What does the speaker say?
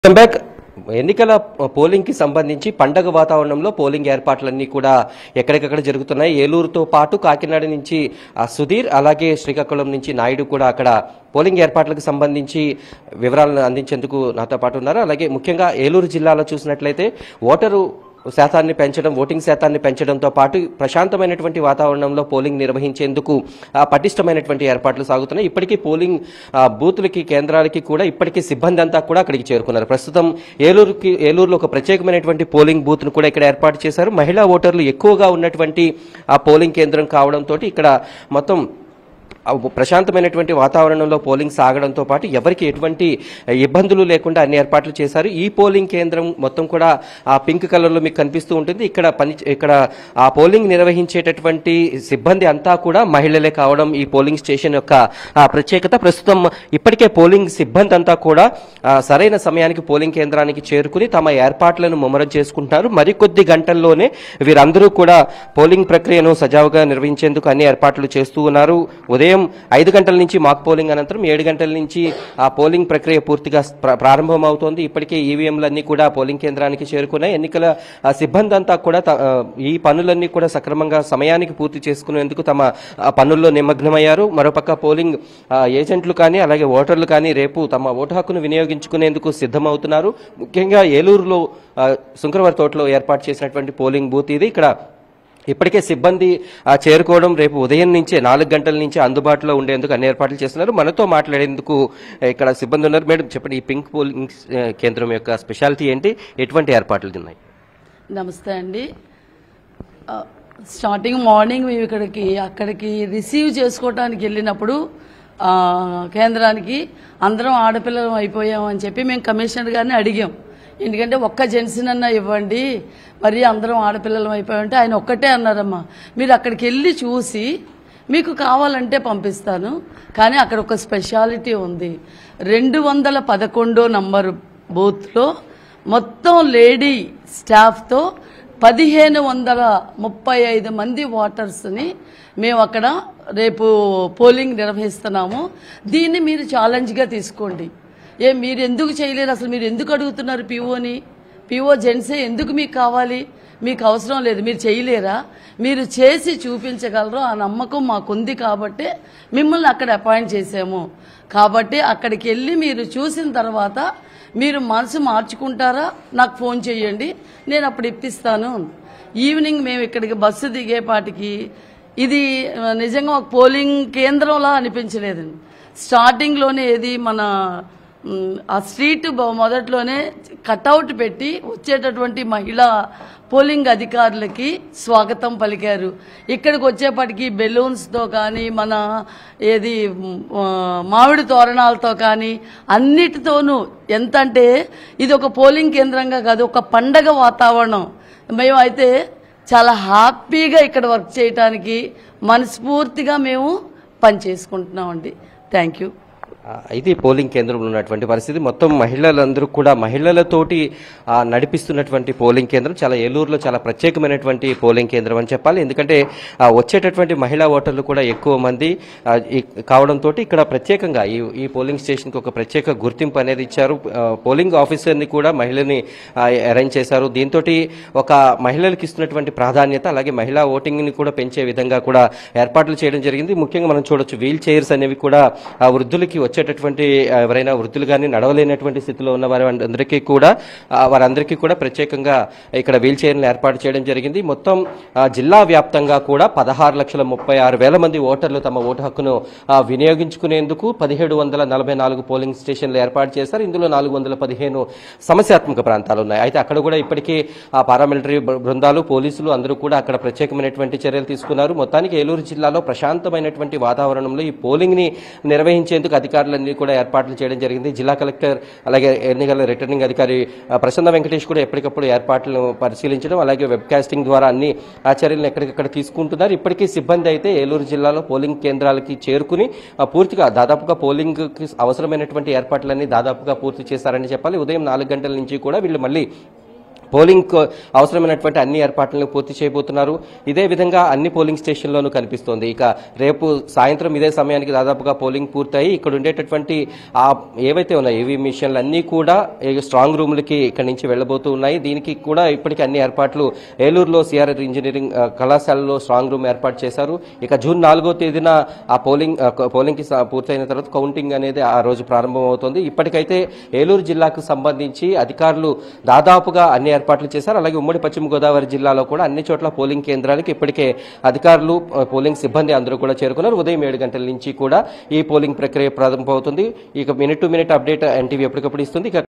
welcome back ఎన్నికల polling కి సంబంధించి పండగ వాతావరణంలో పోలింగ్ ఏర్పాట్లన్నీ కూడా ఎక్కడికక్కడ జరుగుతున్నాయి ఏలూరుతో పాటు కాకినాడ నుంచి ఆ, సుధీర్ అలాగే శ్రీకాకుళం నుంచి నాయుడు కూడా అక్కడ పోలింగ్ ఏర్పాట్లకు సంబంధించి వివరాలను అందించేందుకు నాతో పాటు ఉన్నారు అలాగే ముఖ్యంగా ఏలూరు జిల్లాలో చూసినట్లయితే ఓటరు శాతాన్ని పెంచడం ఓటింగ్ శాతాన్ని పెంచడంతో పాటు ప్రశాంతమైనటువంటి వాతావరణంలో పోలింగ్ నిర్వహించేందుకు ఆ, పటిష్టమైనటువంటి ఏర్పాట్లు సాగుతున్నాయి ఇప్పటికీ పోలింగ్ ఆ, బూతులకి కేంద్రాలకి కూడా ఇప్పటికీ సిబ్బంది అంతా కూడా అక్కడికి చేరుకున్నారు ప్రస్తుతం ఏలూరుకి ఏలూరులో ఒక ప్రత్యేకమైనటువంటి పోలింగ్ బూత్ ను కూడా ఇక్కడ ఏర్పాటు చేశారు మహిళా ఓటర్లు ఎక్కువగా ఉన్నటువంటి ఆ పోలింగ్ కేంద్రం కావడంతో ఇక్కడ మొత్తం ఆ ప్రశాంతమైనటువంటి వాతావరణంలో పోలింగ్ సాగడంతో పాటు ఎవరికి ఎటువంటి ఇబ్బందులు లేకుండా అన్ని ఏర్పాట్లు చేశారు ఈ పోలింగ్ కేంద్రం మొత్తం కూడా ఆ పింక్ కలర్ లో మీకు కనిపిస్తూ ఉంటుంది ఇక్కడ పని ఇక్కడ ఆ పోలింగ్ నిర్వహించేటటువంటి సిబ్బంది అంతా కూడా మహిళలే కావడం ఈ పోలింగ్ స్టేషన్ యొక్క ఆ, ప్రత్యేకత ప్రస్తుతం ఇప్పటికే పోలింగ్ సిబ్బంది అంతా కూడా ఆ, సరైన సమయానికి పోలింగ్ కేంద్రానికి చేరుకుని తమ ఏర్పాట్లను ముమ్మరం చేసుకుంటున్నారు మరికొద్ది గంటల్లోనే వీరందరూ కూడా పోలింగ్ ప్రక్రియను సజావుగా నిర్వహించేందుకు అన్ని ఏర్పాట్లు చేస్తూ ఉన్నారు ఉదయం ఐదు గంటల నుంచి మాక్ పోలింగ్ అనంతరం ఏడు గంటల నుంచి ఆ పోలింగ్ ప్రక్రియ పూర్తిగా ప్ర- ప్రారంభమవుతోంది ఇప్పటికే ఈవీఎంలన్నీ కూడా పోలింగ్ కేంద్రానికి చేరుకున్నాయి ఎన్నికల ఆ, సిబ్బంది అంతా కూడా త- ఆ, ఈ పనులన్నీ కూడా సక్రమంగా సమయానికి పూర్తి చేసుకునేందుకు తమ ఆ, పనుల్లో నిమగ్నమయ్యారు మరోపక్క పోలింగ్ ఆ, ఏజెంట్లు కానీ అలాగే ఓటర్లు కానీ రేపు తమ ఓటు హక్కును వినియోగించుకునేందుకు సిద్ధమవుతున్నారు ముఖ్యంగా ఏలూరులో ఆ, శుంకరవారి తోటలో ఏర్పాటు చేసినటువంటి పోలింగ్ బూత్ ఇది ఇక్కడ ఇప్పటికే సిబ్బంది ఆ, చేరుకోవడం రేపు ఉదయం నుంచే నాలుగు గంటల నుంచి అందుబాటులో ఉండేందుకు అన్ని ఏర్పాట్లు చేస్తున్నారు మనతో మాట్లాడేందుకు ఆ, ఇక్కడ సిబ్బంది ఉన్నారు మేడం చెప్పండి ఈ పింక్ పోలింగ్ ఆ, కేంద్రం యొక్క స్పెషాలిటీ ఏంటి ఎటువంటి ఏర్పాట్లు ఉన్నాయి నమస్తే అండి ఆ, స్టార్టింగ్ మార్నింగ్ మేము ఇక్కడికి అక్కడికి రిసీవ్ చేసుకోవడానికి వెళ్ళినప్పుడు ఆ, కేంద్రానికి అందరం ఆడపిల్లలం అయిపోయాం అని చెప్పి మేము కమిషనర్ గారిని అడిగాం ఎందుకంటే ఒక్క జెంట్స్నన్నా ఇవ్వండి మరి అందరం ఆడపిల్లలం అయిపోయామంటే ఆయన ఒక్కటే అన్నారమ్మా మీరు అక్కడికి వెళ్ళి చూసి మీకు కావాలంటే పంపిస్తాను కానీ అక్కడ ఒక స్పెషాలిటీ ఉంది రెండు వందల పదకొండో నంబరు బూత్లో మొత్తం లేడీ స్టాఫ్తో పదిహేను వందల ముప్పై ఐదు మంది ఓటర్స్ని మేము అక్కడ రేపు పోలింగ్ నిర్వహిస్తున్నాము దీన్ని మీరు ఛాలెంజ్గా తీసుకోండి ఏ మీరు ఎందుకు చేయలేరు అసలు మీరు ఎందుకు అడుగుతున్నారు పిఓని పిఓ జెంట్సే ఎందుకు మీకు కావాలి మీకు అవసరం లేదు మీరు చేయలేరా మీరు చేసి చూపించగలరు ఆ నమ్మకం మాకుంది కాబట్టి మిమ్మల్ని అక్కడ అపాయింట్ చేసాము కాబట్టి అక్కడికి వెళ్ళి మీరు చూసిన తర్వాత మీరు మనసు మార్చుకుంటారా నాకు ఫోన్ చేయండి నేను అప్పుడు ఇప్పిస్తాను ఈవినింగ్ మేము ఇక్కడికి బస్సు దిగేపాటికి ఇది ఆ, నిజంగా ఒక పోలింగ్ కేంద్రంలా అనిపించలేదండి స్టార్టింగ్లోనే ఏది మన మ్, ఆ స్ట్రీట్ బ- మొదట్లోనే కట్అవుట్ పెట్టి వచ్చేటటువంటి మహిళా పోలింగ్ అధికారులకి స్వాగతం పలికారు ఇక్కడికి వచ్చేప్పటికి బెలూన్స్తో కానీ మన ఏది మ్, ఆ, మామిడి తోరణాలతో కానీ అన్నిటితోనూ ఎంత అంటే ఇది ఒక పోలింగ్ కేంద్రంగా కాదు ఒక పండగ వాతావరణం మేము అయితే చాలా హ్యాపీగా ఇక్కడ వర్క్ చేయటానికి మనస్ఫూర్తిగా మేము పనిచేసుకుంటున్నామండి థ్యాంక్ యూ ఆ, ఇది పోలింగ్ కేంద్రంలో ఉన్నటువంటి పరిస్థితి మొత్తం మహిళలందరూ కూడా మహిళలతోటి ఆ, నడిపిస్తున్నటువంటి పోలింగ్ కేంద్రం చాలా ఏలూరులో చాలా ప్రత్యేకమైనటువంటి పోలింగ్ కేంద్రం అని చెప్పాలి ఎందుకంటే ఆ, వచ్చేటటువంటి మహిళా ఓటర్లు కూడా ఎక్కువ మంది ఆ, ఈ- కావడంతో ఇక్కడ ప్రత్యేకంగా ఈ ఈ పోలింగ్ స్టేషన్కి ఒక ప్రత్యేక గుర్తింపు అనేది ఇచ్చారు ఆ, పోలింగ్ ఆఫీసర్ని కూడా మహిళని ఆ, అరేంజ్ చేశారు దీంతో ఒక మహిళలకు ఇస్తున్నటువంటి ప్రాధాన్యత అలాగే మహిళా ఓటింగ్ని కూడా పెంచే విధంగా కూడా ఏర్పాట్లు చేయడం జరిగింది ముఖ్యంగా మనం చూడొచ్చు వీల్ చైర్స్ అనేవి కూడా ఆ వృద్ధులకి వచ్చేటటువంటి ఆ, ఎవరైనా వృద్ధులు కానీ నడవలేనటువంటి స్థితిలో ఉన్న వారి అందరికీ కూడా ఆ, వారందరికీ కూడా ప్రత్యేకంగా ఇక్కడ వీల్ చైర్లు ఏర్పాటు చేయడం జరిగింది మొత్తం ఆ, జిల్లా వ్యాప్తంగా కూడా పదహారు లక్షల ముప్పై ఆరు వేల మంది ఓటర్లు తమ ఓటు హక్కును ఆ, వినియోగించుకునేందుకు పదిహేడు వందల నలభై నాలుగు పోలింగ్ స్టేషన్లు ఏర్పాటు చేశారు ఇందులో నాలుగు వందల పదిహేను సమస్యాత్మక ప్రాంతాలు ఉన్నాయి అయితే అక్కడ కూడా ఇప్పటికీ ఆ పారామిలిటరీ బృ- బృందాలు పోలీసులు అందరూ కూడా అక్కడ ప్రత్యేకమైనటువంటి చర్యలు తీసుకున్నారు మొత్తానికి ఏలూరు జిల్లాలో ప్రశాంతమైనటువంటి వాతావరణంలో ఈ పోలింగ్ ని నిర్వహించేందుకు అధికారులన్నీ కూడా ఏర్పాట్లు చేయడం జరిగింది జిల్లా కలెక్టర్ అలాగే ఎన్నికల రిటర్నింగ్ అధికారి ఆ, ప్రసన్న వెంకటేష్ కూడా ఎప్పటికప్పుడు ఏర్పాట్లను పరిశీలించడం అలాగే వెబ్ కాస్టింగ్ ద్వారా అన్ని ఆ చర్యలను ఎక్కడికక్కడ తీసుకుంటున్నారు ఇప్పటికీ సిబ్బంది అయితే ఏలూరు జిల్లాలో పోలింగ్ కేంద్రాలకి చేరుకుని ఆ, పూర్తిగా దాదాపుగా పోలింగ్ కి అవసరమైనటువంటి ఏర్పాట్లన్నీ దాదాపుగా పూర్తి చేశారని చెప్పాలి ఉదయం నాలుగు గంటల నుంచి కూడా వీళ్ళు మళ్ళీ పోలింగ్ కు అవసరమైనటువంటి అన్ని ఏర్పాట్లను పూర్తి చేయబోతున్నారు ఇదే విధంగా అన్ని పోలింగ్ స్టేషన్లోనూ కనిపిస్తోంది ఇక రేపు సాయంత్రం ఇదే సమయానికి దాదాపుగా పోలింగ్ పూర్తయి ఇక్కడ ఉండేటటువంటి ఆ ఏవైతే ఉన్నాయో ఏవి మిషన్లు అన్నీ కూడా ఈ స్ట్రాంగ్ రూమ్లకి ఇక్కడ నుంచి వెళ్ళబోతూ ఉన్నాయి దీనికి కూడా ఇప్పటికీ అన్ని ఏర్పాట్లు ఏలూరులో సిఆర్ఆర్ ఇంజనీరింగ్ ఆ, కళాశాలలో స్ట్రాంగ్ రూమ్ ఏర్పాటు చేశారు ఇక జూన్ నాలుగో తేదీన ఆ పోలింగ్ ఆ, పోలింగ్ కి స- పూర్తయిన తర్వాత కౌంటింగ్ అనేది ఆ రోజు ప్రారంభమవుతోంది ఇప్పటికైతే ఏలూరు జిల్లాకు సంబంధించి అధికారులు దాదాపుగా అన్ని ఏర్పాట్లు చేశారు అలాగే ఉమ్మడి పశ్చిమ గోదావరి జిల్లాలో కూడా అన్ని చోట్ల పోలింగ్ కేంద్రాలకు ఇప్పటికే అధికారులు ఆ, పోలింగ్ సిబ్బంది అందరూ కూడా చేరుకున్నారు ఉదయం ఏడు గంటల నుంచి కూడా ఈ పోలింగ్ ప్రక్రియ ప్రారంభమవుతుంది ఇక minute to minute update NTV ఎప్పటికప్పుడు ఇస్తుంది ఇక